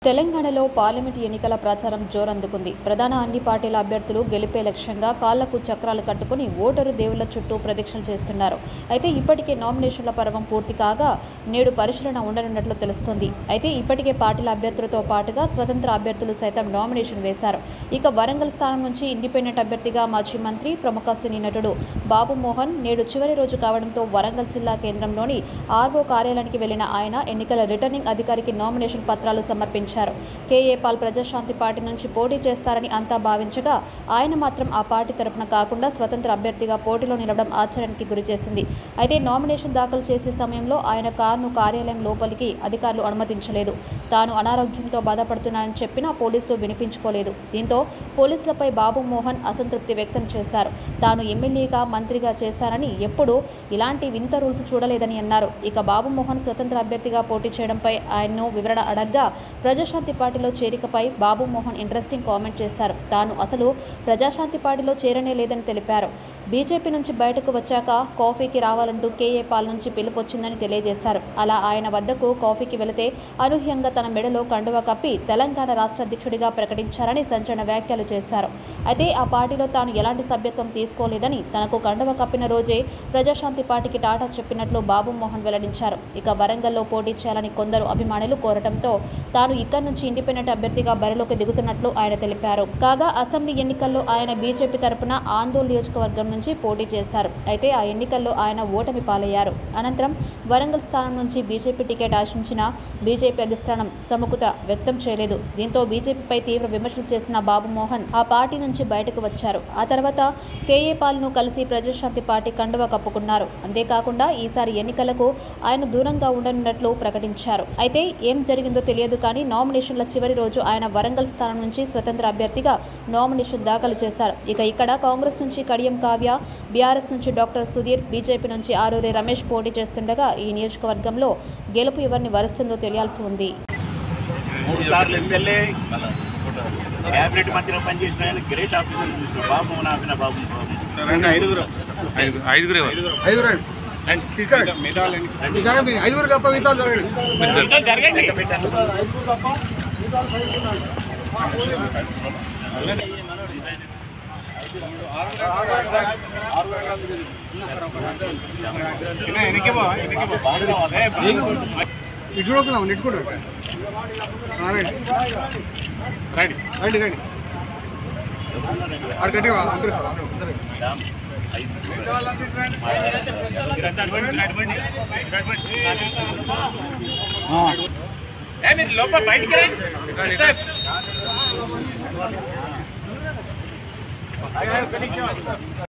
తెలంగాణలో పార్లమెంట్ ఎన్నికల ప్రచారం జోరందుకుంది ప్రధాన అన్ని పార్టీల అభ్యర్థులు గెలిపే లక్ష్యంగా కాళ్లకు చక్రాలు కట్టుకుని ఓటరు దేవుళ్ల చుట్టూ ప్రదక్షిణలు చేస్తున్నారు అయితే ఇప్పటికే నామినేషన్ల పర్వం పూర్తి కాగా నేడు పరిశీలన ఉండనున్నట్లు తెలుస్తోంది అయితే ఇప్పటికే పార్టీల అభ్యర్థులతో పాటుగా స్వతంత్ర అభ్యర్థులు సైతం నామినేషన్ వేశారు ఇక వరంగల్ స్థానం నుంచి ఇండిపెండెంట్ అభ్యర్థిగా మాజీ మంత్రి ప్రముఖ సినీ నటుడు బాబు మోహన్ నేడు చివరి రోజు కావడంతో వరంగల్ జిల్లా కేంద్రంలోని ఆర్వో కార్యాలయానికి వెళ్లిన ఆయన ఎన్నికల రిటర్నింగ్ అధికారికి నామినేషన్ పత్రాలు సమర్పించారు కేఏ పాల్ ప్రజాశాంతి పార్టీ నుంచి పోటీ చేస్తారని అంతా భావించగా ఆయన మాత్రం ఆ పార్టీ తరపున కాకుండా స్వతంత్ర అభ్యర్థిగా పోటీలో నిలవడం ఆశ్చర్యానికి గురిచేసింది అయితే నామినేషన్ దాఖలు చేసే సమయంలో ఆయన కారును కార్యాలయం లోపలికి అధికారులు అనుమతించలేదు తాను అనారోగ్యంతో బాధపడుతున్నానని చెప్పినా పోలీసులు వినిపించుకోలేదు దీంతో పోలీసులపై బాబు మోహన్ అసంతృప్తి వ్యక్తం చేశారు తాను ఎమ్మెల్యేగా మంత్రిగా చేశానని ఎప్పుడూ ఇలాంటి వింత రూల్స్ చూడలేదని అన్నారు ఇక బాబు మోహన్ స్వతంత్ర అభ్యర్థిగా పోటీ చేయడంపై ఆయన్ను వివరణ అడగ్గా ప్రజాశాంతి పార్టీలో చేరికపై బాబు మోహన్ ఇంట్రెస్టింగ్ కామెంట్ చేశారు తాను అసలు ప్రజాశాంతి పార్టీలో చేరనే లేదని తెలిపారు బీజేపీ నుంచి బయటకు వచ్చాక కాఫీకి రావాలంటూ కేఏ పాల్ నుంచి పిలుపొచ్చిందని తెలియజేశారు అలా ఆయన వద్దకు కాఫీకి వెళితే అనూహ్యంగా తన మెడలో కండువ కప్పి తెలంగాణ రాష్ట్ర అధ్యక్షుడిగా ప్రకటించారని సంచలన వ్యాఖ్యలు చేశారు అయితే ఆ పార్టీలో తాను ఎలాంటి సభ్యత్వం తీసుకోలేదని తనకు కండువ కప్పిన రోజే ప్రజాశాంతి పార్టీకి టాటా చెప్పినట్లు బాబు మోహన్ వెల్లడించారు ఇక వరంగల్లో పోటీ చేయాలని కొందరు అభిమానులు కోరటంతో తాను ఇక్కడి నుంచి ఇండిపెండెంట్ అభ్యర్థిగా బరిలోకి దిగుతున్నట్లు ఆయన తెలిపారు కాగా అసెంబ్లీ ఎన్నికల్లో ఆయన బీజేపీ తరపున ఆందోళన నియోజకవర్గం నుంచి పోటీ చేశారు అయితే ఆ ఎన్నికల్లో ఆయన ఓటమి పాలయ్యారు అనంతరం వరంగల్ స్థానం నుంచి బీజేపీ టికెట్ ఆశించిన బీజేపీ అధిష్టానం సముఖత వ్యక్తం చేయలేదు దీంతో బీజేపీపై తీవ్ర విమర్శలు చేసిన బాబు మోహన్ ఆ పార్టీ నుంచి బయటకు వచ్చారు ఆ తర్వాత కేఏ పాల్ను కలిసి ప్రజాశాంతి పార్టీ కండువ కప్పుకున్నారు అంతేకాకుండా ఈసారి ఎన్నికలకు ఆయన దూరంగా ఉండనున్నట్లు ప్రకటించారు అయితే ఏం జరిగిందో తెలియదు కానీ నామినేషన్ల చివరి రోజు ఆయన వరంగల్ స్థానం నుంచి స్వతంత్ర అభ్యర్థిగా నామినేషన్ దాఖలు చేశారు ఇక ఇక్కడ కాంగ్రెస్ నుంచి కడియం కావ్య బీఆర్ఎస్ నుంచి డాక్టర్ సుధీర్ బీజేపీ నుంచి ఆరూరి రమేష్ పోటీ చేస్తుండగా ఈ నియోజకవర్గంలో గెలుపు ఎవరిని వరుస్తుందో తెలియాల్సి ఉంది మూడు సార్లు ఎమ్మెల్యే క్యాబినెట్ మంత్రిగా పనిచేసిన ఆయన గ్రేట్ ఆఫీసర్ చూసారు బాబు నాపిన బాబు ఐదుగురు ఐదు- ఐదుగురే వాళ్ళు. ఐదుగురు రండి తీసుకురండి తీసుకురండి మీరు ఐదుగురు తప్ప మిగతా వాళ్ళు జరగండి మీరు జర- జరగండి ఇటు చూడకున్నాం నెట్టుకుంటారు రండి రండి రండి ఆడ గట్టిగా అందరూ సార్ అందరూ మీరు లోపల బయటికి రండి